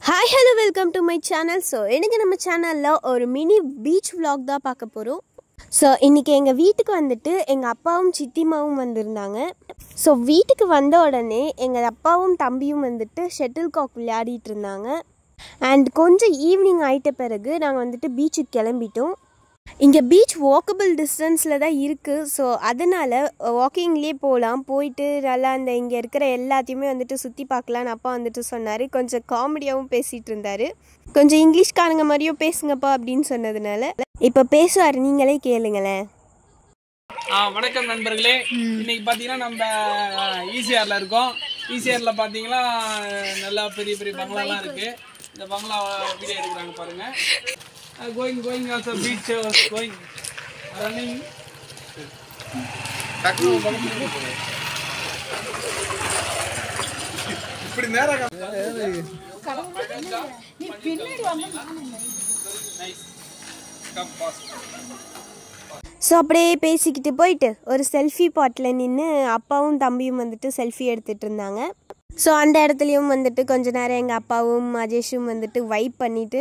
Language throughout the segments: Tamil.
hi hello welcome to my channel so எனக்கு நம்ம சேனலில் ஒரு மினி பீச் vlog தான் பார்க்க போகிறோம் ஸோ இன்றைக்கி எங்கள் வீட்டுக்கு வந்துட்டு எங்கள் அப்பாவும் சித்திமாவும் வந்திருந்தாங்க ஸோ வீட்டுக்கு வந்த உடனே எங்கள் அப்பாவும் தம்பியும் வந்துட்டு ஷட்டில் காக் விளையாடிட்டு இருந்தாங்க அண்ட் கொஞ்சம் ஈவினிங் ஆயிட்ட பிறகு நாங்கள் வந்துட்டு பீச்சுக்கு கிளம்பிட்டோம் இங்கே பீச் வாக்கபிள் டிஸ்டன்ஸில் தான் இருக்குது ஸோ அதனால் வாக்கிங்லேயே போகலாம் போயிட்டு நல்லா அந்த இங்கே இருக்கிற எல்லாத்தையுமே வந்துட்டு சுற்றி பார்க்கலான்னு அப்பா வந்துட்டு சொன்னார் கொஞ்சம் காமெடியாகவும் பேசிகிட்டு இருந்தார் கொஞ்சம் இங்கிலீஷ்காரங்க மாதிரியும் பேசுங்கப்பா அப்படின்னு சொன்னதுனால இப்போ பேசுவார் நீங்களே கேளுங்களேன் ஆ வணக்கம் நண்பர்களே இன்னைக்கு பார்த்தீங்கன்னா நம்ம ஈசிஆரில் இருக்கோம் ஈசிஆரில் பார்த்தீங்கன்னா நல்லா பெரிய பெரிய பங்களாலாம் இருக்கு இந்த பங்களா வீடியோ எடுக்கிறாங்க பாருங்க going going also beach going running nice come boss so அப்படியே பேசிக்கிட்டு போயிட்டு ஒரு செல்ஃபி பாட்டில் நின்று அப்பாவும் தம்பியும் வந்துட்டு செல்ஃபி எடுத்துகிட்டு இருந்தாங்க ஸோ அந்த இடத்துலையும் வந்துட்டு கொஞ்ச நேரம் எங்கள் அப்பாவும் அஜேஷும் வந்துட்டு வைப் பண்ணிவிட்டு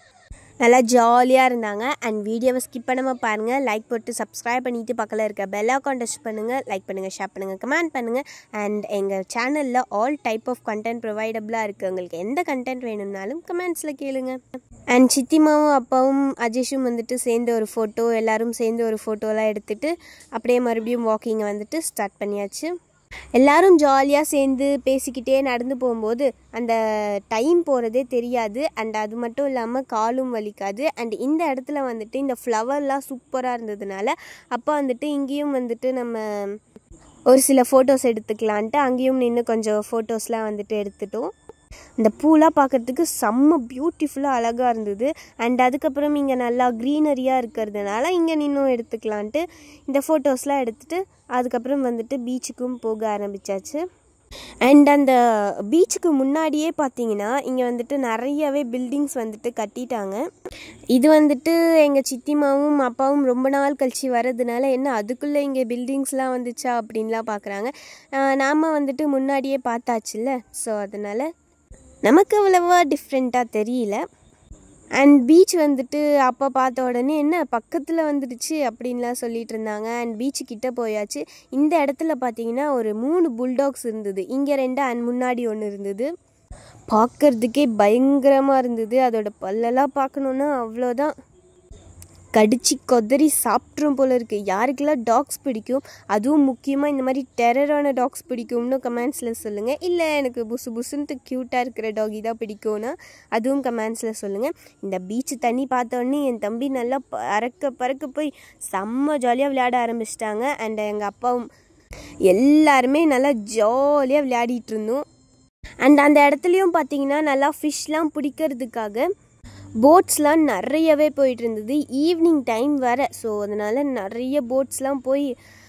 நல்லா ஜாலியாக இருந்தாங்க அண்ட் வீடியோவை ஸ்கிப் பண்ணாமல் பாருங்கள் லைக் போட்டு சப்ஸ்கிரைப் பண்ணிவிட்டு பக்கத்தில் இருக்க பெல் அக்கௌண்ட் டச் பண்ணுங்கள் லைக் பண்ணுங்கள் ஷேர் பண்ணுங்கள் கமெண்ட் பண்ணுங்கள் அண்ட் எங்கள் சேனலில் ஆல் டைப் ஆஃப் கண்டென்ட் ப்ரொவைடபிளாக இருக்குது உங்களுக்கு எந்த கண்டென்ட் வேணும்னாலும் கமெண்ட்ஸில் கேளுங்க அண்ட் சித்திமாவும் அப்பாவும் அஜேஷும் வந்துட்டு சேர்ந்து ஒரு ஃபோட்டோ எல்லாரும் சேர்ந்து ஒரு ஃபோட்டோலாம் எடுத்துட்டு அப்படியே மறுபடியும் வாக்கிங்கை வந்துட்டு ஸ்டார்ட் பண்ணியாச்சு எல்லாரும் ஜாலியாக சேர்ந்து பேசிக்கிட்டே நடந்து போகும்போது அந்த டைம் போகிறதே தெரியாது அண்ட் அது மட்டும் இல்லாமல் காலும் வலிக்காது அண்ட் இந்த இடத்துல வந்துட்டு இந்த ஃப்ளவர்லாம் சூப்பராக இருந்ததுனால அப்போ வந்துட்டு இங்கேயும் வந்துட்டு நம்ம ஒரு சில ஃபோட்டோஸ் எடுத்துக்கலான்ட்டு அங்கேயும் நின்று கொஞ்சம் ஃபோட்டோஸ்லாம் வந்துட்டு எடுத்துட்டோம் இந்த பூலாம் பார்க்கறதுக்கு செம்ம பியூட்டிஃபுல்லாக அழகாக இருந்தது அண்ட் அதுக்கப்புறம் இங்கே நல்லா க்ரீனரியாக இருக்கிறதுனால இங்கே நின்றும் எடுத்துக்கலான்ட்டு இந்த ஃபோட்டோஸ்லாம் எடுத்துட்டு அதுக்கப்புறம் வந்துட்டு பீச்சுக்கும் போக ஆரம்பிச்சாச்சு அண்ட் அந்த பீச்சுக்கு முன்னாடியே பார்த்தீங்கன்னா இங்கே வந்துட்டு நிறையவே பில்டிங்ஸ் வந்துட்டு கட்டிட்டாங்க இது வந்துட்டு எங்கள் சித்திமாவும் அப்பாவும் ரொம்ப நாள் கழிச்சு வர்றதுனால என்ன அதுக்குள்ளே இங்கே பில்டிங்ஸ்லாம் வந்துச்சா அப்படின்லாம் பார்க்குறாங்க நாம் வந்துட்டு முன்னாடியே பார்த்தாச்சுல்ல ஸோ அதனால் நமக்கு அவ்வளவா டிஃப்ரெண்ட்டாக தெரியல அண்ட் பீச் வந்துட்டு அப்போ பார்த்த உடனே என்ன பக்கத்தில் வந்துடுச்சு அப்படின்லாம் சொல்லிட்டு இருந்தாங்க அண்ட் பீச்சு கிட்ட போயாச்சு இந்த இடத்துல பார்த்தீங்கன்னா ஒரு மூணு புல்டாக்ஸ் இருந்தது இங்கே ரெண்டு அண்ட் முன்னாடி ஒன்று இருந்தது பார்க்கறதுக்கே பயங்கரமாக இருந்தது அதோட பல்லெல்லாம் பார்க்கணுன்னா அவ்வளோதான் கடிச்சு கொதறி சாப்பிட்ரும் போல இருக்குது யாருக்கெல்லாம் டாக்ஸ் பிடிக்கும் அதுவும் முக்கியமாக இந்த மாதிரி டெரரான டாக்ஸ் பிடிக்கும்னு கமெண்ட்ஸில் சொல்லுங்கள் இல்லை எனக்கு புசு புசுன்ட்டு க்யூட்டாக இருக்கிற டாகி தான் பிடிக்கும்னா அதுவும் கமெண்ட்ஸில் சொல்லுங்கள் இந்த பீச்சு தண்ணி பார்த்தோன்னே என் தம்பி நல்லா பறக்க பறக்க போய் செம்ம ஜாலியாக விளையாட ஆரம்பிச்சிட்டாங்க அண்ட் எங்கள் அப்பாவும் எல்லாருமே நல்லா ஜாலியாக விளையாடிட்டு இருந்தோம் அண்ட் அந்த இடத்துலையும் பார்த்தீங்கன்னா நல்லா ஃபிஷ்லாம் பிடிக்கிறதுக்காக போட்ஸ்லாம் நிறையவே போயிட்டு இருந்தது ஈவினிங் டைம் வேறு ஸோ அதனால் நிறைய போட்ஸ்லாம் போய்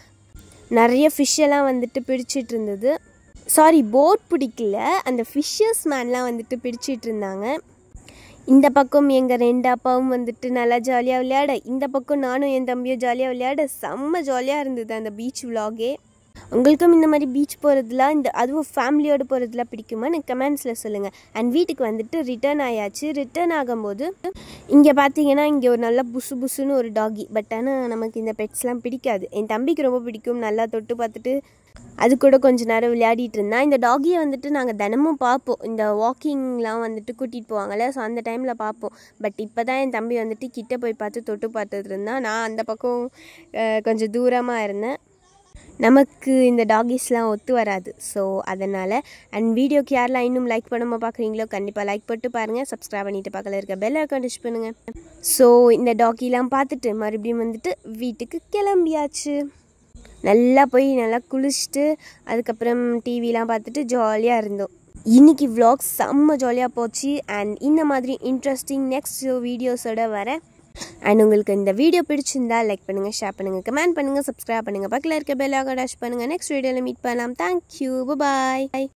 நிறைய ஃபிஷ்ஷெல்லாம் வந்துட்டு பிடிச்சிட்டு இருந்தது சாரி போட் பிடிக்கல அந்த ஃபிஷ்ஷஸ் மேன்லாம் வந்துட்டு பிடிச்சிட்டு இருந்தாங்க இந்த பக்கம் எங்கள் ரெண்டு அப்பாவும் வந்துட்டு நல்லா ஜாலியாக விளையாட இந்த பக்கம் நானும் என் தம்பியும் ஜாலியாக விளையாட செம்ம ஜாலியாக இருந்தது அந்த பீச் விலாகே உங்களுக்கும் இந்த மாதிரி பீச் போகிறதுலாம் இந்த அதுவும் ஃபேமிலியோடு போகிறதுலாம் பிடிக்குமா எனக்கு கமெண்ட்ஸில் சொல்லுங்கள் அண்ட் வீட்டுக்கு வந்துட்டு ரிட்டர்ன் ஆயாச்சு ரிட்டர்ன் ஆகும்போது இங்கே பார்த்தீங்கன்னா இங்கே ஒரு நல்ல புசு புசுன்னு ஒரு டாகி பட் ஆனால் நமக்கு இந்த பெட்ஸ்லாம் பிடிக்காது என் தம்பிக்கு ரொம்ப பிடிக்கும் நல்லா தொட்டு பார்த்துட்டு அது கூட கொஞ்ச நேரம் விளையாடிட்டு இருந்தான் இந்த டாகியை வந்துட்டு நாங்கள் தினமும் பார்ப்போம் இந்த வாக்கிங்லாம் வந்துட்டு கூட்டிகிட்டு போவாங்கல்ல ஸோ அந்த டைமில் பார்ப்போம் பட் இப்போ தான் என் தம்பி வந்துட்டு கிட்ட போய் பார்த்து தொட்டு பார்த்துட்டு இருந்தான் நான் அந்த பக்கம் அஹ், கொஞ்சம் தூரமாக இருந்தேன் நமக்கு இந்த டாகிஸ்லாம் ஒத்து வராது ஸோ அதனால் அண்ட் வீடியோக்கு யாரெல்லாம் இன்னும் லைக் பண்ணாமல் பார்க்குறீங்களோ கண்டிப்பாக லைக் போட்டு பாருங்கள் சப்ஸ்கிரைப் பண்ணிட்டு பக்கத்தில் இருக்க பெல் ஐக்கான் டச் பண்ணுங்கள் ஸோ இந்த டாகிலாம் பார்த்துட்டு மறுபடியும் வந்துட்டு வீட்டுக்கு கிளம்பியாச்சு நல்லா போய் நல்லா குளிச்சுட்டு அதுக்கப்புறம் டிவிலாம் பார்த்துட்டு ஜாலியாக இருந்தோம் இன்னைக்கு vlog செம்ம ஜாலியாக போச்சு அண்ட் இந்த மாதிரி இன்ட்ரெஸ்டிங் நெக்ஸ்ட் வீடியோஸோட வரேன் அண்ட் உங்களுக்கு இந்த வீடியோ பிடிச்சிருந்தா லைக் பண்ணுங்கள் ஷேர் பண்ணுங்கள் கமெண்ட் பண்ணுங்கள் சப்ஸ்கிரைப் பண்ணுங்கள் பக்கத்தில் இருக்க பெல் ஐக்கான் டச் பண்ணுங்கள் நெக்ஸ்ட் வீடியோவில் மீட் பண்ணலாம் தேங்க்யூ பாய்